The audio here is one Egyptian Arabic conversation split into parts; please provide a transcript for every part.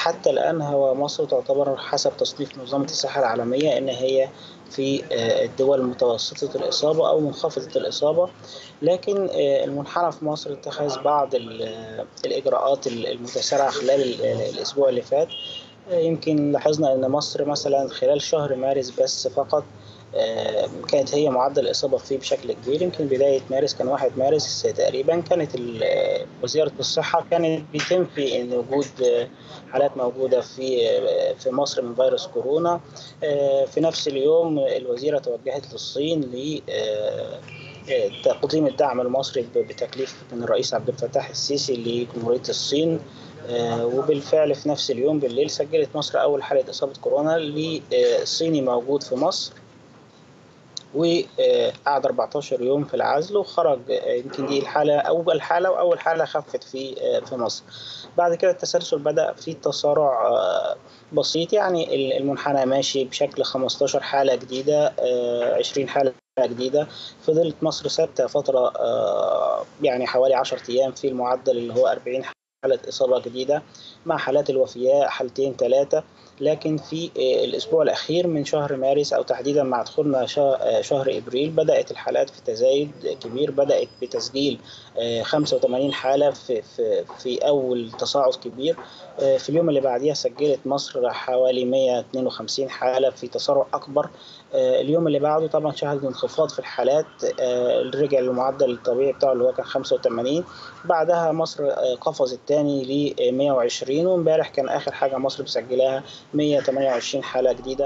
حتى الآن هو مصر تعتبر حسب تصنيف منظمة الصحة العالمية إن هي في الدول متوسطة الإصابة أو منخفضة الإصابة لكن المنحنى في مصر اتخذ بعض الإجراءات المتسارعة خلال الأسبوع اللي فات يمكن لاحظنا أن مصر مثلا خلال شهر مارس بس فقط كانت هي معدل الإصابة فيه بشكل كبير يمكن بداية مارس كان 1 مارس تقريبا كانت وزارة الصحة كانت بتنفي أن وجود حالات موجودة في في مصر من فيروس كورونا في نفس اليوم الوزيرة توجهت للصين ل تقديم الدعم المصري بتكليف من الرئيس عبد الفتاح السيسي لجمهورية الصين وبالفعل في نفس اليوم بالليل سجلت مصر أول حالة إصابة كورونا لصيني موجود في مصر وقعد 14 يوم في العزل وخرج يمكن دي الحاله اول حاله واول حاله خفت في في مصر بعد كده التسلسل بدا في تسارع بسيط يعني المنحنى ماشي بشكل 15 حاله جديده 20 حاله جديده فضلت مصر ثابته فتره يعني حوالي 10 ايام في المعدل اللي هو 40 حاله اصابه جديده مع حالات الوفيات حالتين ثلاثه لكن في الاسبوع الاخير من شهر مارس او تحديدا مع دخولنا شهر ابريل بدات الحالات في تزايد كبير بدات بتسجيل 85 حاله في في في اول تصاعد كبير في اليوم اللي بعديها سجلت مصر حوالي 152 حاله في تسارع اكبر اليوم اللي بعده طبعا شهد انخفاض في الحالات رجع للمعدل الطبيعي بتاعه اللي هو كان 85 بعدها مصر قفزت تاني ل 120 وامبارح كان اخر حاجه مصر مسجلاها 128 حاله جديده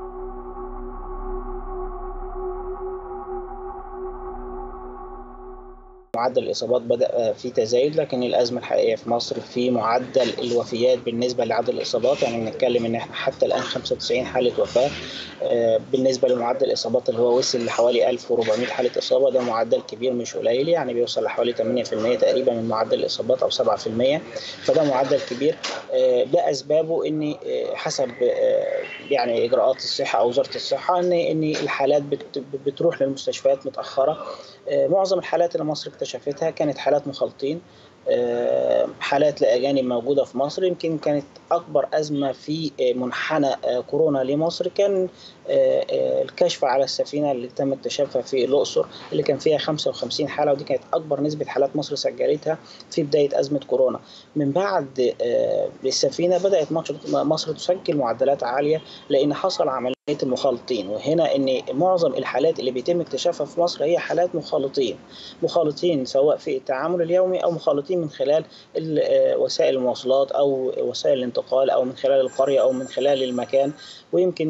معدل الإصابات بدأ في تزايد لكن الأزمة الحقيقية في مصر في معدل الوفيات بالنسبة لعدد الإصابات يعني بنتكلم إن إحنا حتى الآن 95 حالة وفاة بالنسبة لمعدل الإصابات اللي هو وصل لحوالي 1400 حالة إصابة ده معدل كبير مش قليل يعني بيوصل لحوالي 8% تقريبا من معدل الإصابات أو 7% فده معدل كبير ده أسبابه إن حسب يعني إجراءات الصحة أو وزارة الصحة إن إن الحالات بتروح للمستشفيات متأخرة معظم الحالات اللي مصر اكتشفتها كانت حالات مخالطين حالات لأجانب موجودة في مصر يمكن كانت أكبر أزمة في منحنى كورونا لمصر كان الكشف على السفينة اللي تم اكتشافها في الأقصر اللي كان فيها 55 حالة ودي كانت أكبر نسبة حالات مصر سجلتها في بداية أزمة كورونا من بعد السفينة بدأت مصر تسجل معدلات عالية لأن حصل عملية المخالطين وهنا ان معظم الحالات اللي بيتم اكتشافها في مصر هي حالات مخالطين مخالطين سواء في التعامل اليومي او مخالطين من خلال وسائل المواصلات او وسائل الانتقال او من خلال القريه او من خلال المكان ويمكن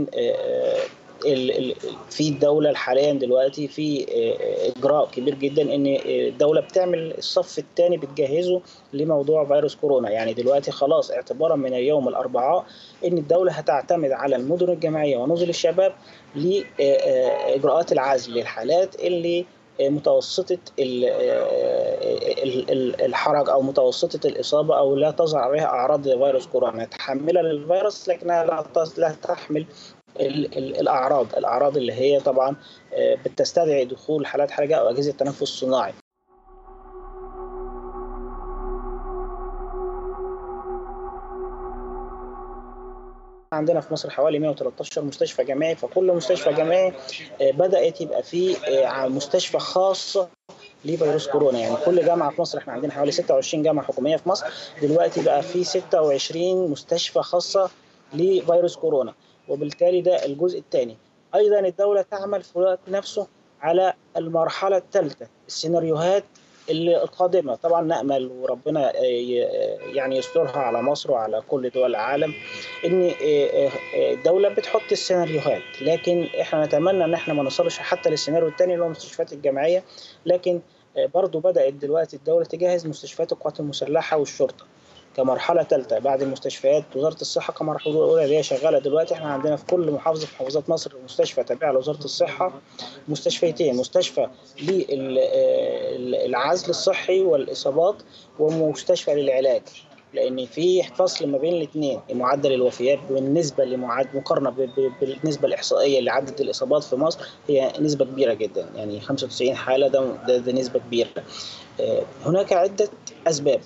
في الدولة حاليا دلوقتي في إجراء كبير جدا إن الدولة بتعمل الصف الثاني بتجهزه لموضوع فيروس كورونا يعني دلوقتي خلاص اعتبارا من اليوم الأربعاء إن الدولة هتعتمد على المدن الجامعية ونزل الشباب لإجراءات العزل للحالات اللي متوسطة الحرج أو متوسطة الإصابة أو لا تظهر عليها أعراض فيروس كورونا تحملها للفيروس لكنها لا تحمل الاعراض الاعراض اللي هي طبعا بتستدعي دخول حالات حرجه او اجهزه تنفس صناعي عندنا في مصر حوالي 113 مستشفى جامعي فكل مستشفى جامعي بدات يبقى فيه مستشفى خاصه لفيروس كورونا يعني كل جامعه في مصر احنا عندنا حوالي 26 جامعه حكوميه في مصر دلوقتي بقى في 26 مستشفى خاصه لفيروس كورونا وبالتالي ده الجزء الثاني ايضا الدوله تعمل في الوقت نفسه على المرحله الثالثه السيناريوهات اللي القادمه طبعا نامل وربنا يعني يسترها على مصر وعلى كل دول العالم ان الدوله بتحط السيناريوهات لكن احنا نتمنى ان احنا ما نوصلش حتى للسيناريو الثاني اللي هو المستشفيات الجامعيه لكن برضو بدات دلوقتي الدوله تجهز مستشفيات القوات المسلحه والشرطه كمرحله ثالثه بعد المستشفيات وزاره الصحه كمرحله اولى اللي هي شغاله دلوقتي احنا عندنا في كل محافظه في محافظات مصر مستشفى تابعه لوزاره الصحه مستشفيتين مستشفى للعزل الصحي والاصابات ومستشفى للعلاج لان في فصل ما بين الاثنين معدل الوفيات بالنسبه لمعاد مقارنه بالنسبه الاحصائيه لعدد الاصابات في مصر هي نسبه كبيره جدا يعني 95 حاله ده ده, ده نسبه كبيره هناك عده اسباب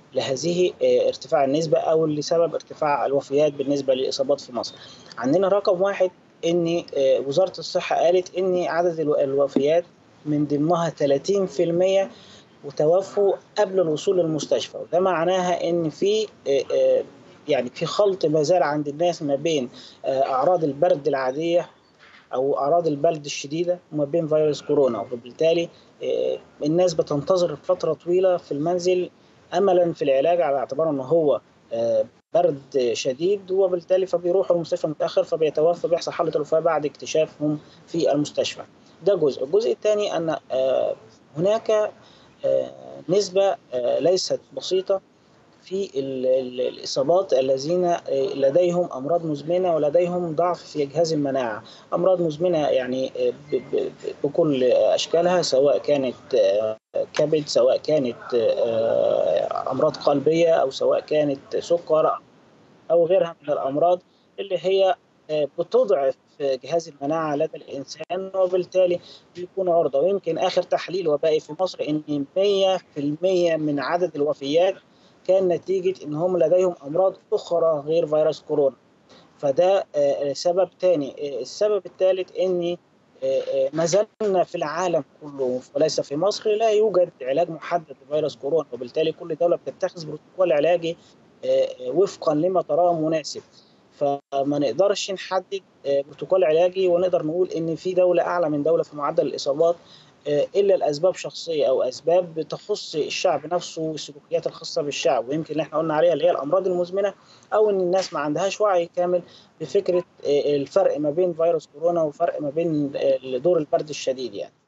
لهذه ارتفاع النسبة أو لسبب ارتفاع الوفيات بالنسبة للإصابات في مصر عندنا رقم واحد ان وزاره الصحه قالت ان عدد الوفيات من ضمنها 30% وتوفوا قبل الوصول للمستشفى وده معناها ان في يعني في خلط ما زال عند الناس ما بين اعراض البرد العاديه او اعراض البرد الشديده وما بين فيروس كورونا وبالتالي الناس بتنتظر فتره طويله في المنزل املا في العلاج على اعتبار ان هو برد شديد وبالتالي فبيروحوا المستشفى متاخر فبيتوفى بيحصل حاله الوفاه بعد اكتشافهم في المستشفى ده جزء الجزء الثاني ان هناك نسبه ليست بسيطه في الاصابات الذين لديهم امراض مزمنه ولديهم ضعف في جهاز المناعه امراض مزمنه يعني بكل اشكالها سواء كانت كبد سواء كانت امراض قلبيه او سواء كانت سكر او غيرها من الامراض اللي هي بتضعف جهاز المناعه لدى الانسان وبالتالي بيكون عرضه ويمكن اخر تحليل وبائي في مصر ان 100% من عدد الوفيات كان نتيجه ان هم لديهم امراض اخرى غير فيروس كورونا فده سبب ثاني السبب الثالث ان ما زلنا في العالم كله وليس في مصر لا يوجد علاج محدد لفيروس كورونا وبالتالي كل دوله بتتخذ بروتوكول علاجي وفقا لما تراه مناسب فما نقدرش نحدد بروتوكول علاجي ونقدر نقول ان في دوله اعلى من دوله في معدل الاصابات الا لاسباب شخصيه او اسباب تخص الشعب نفسه والسلوكيات الخاصه بالشعب ويمكن اللي احنا قلنا عليها اللي هي الامراض المزمنه او ان الناس ما عندهاش وعي كامل بفكره الفرق ما بين فيروس كورونا وفرق ما بين دور البرد الشديد يعني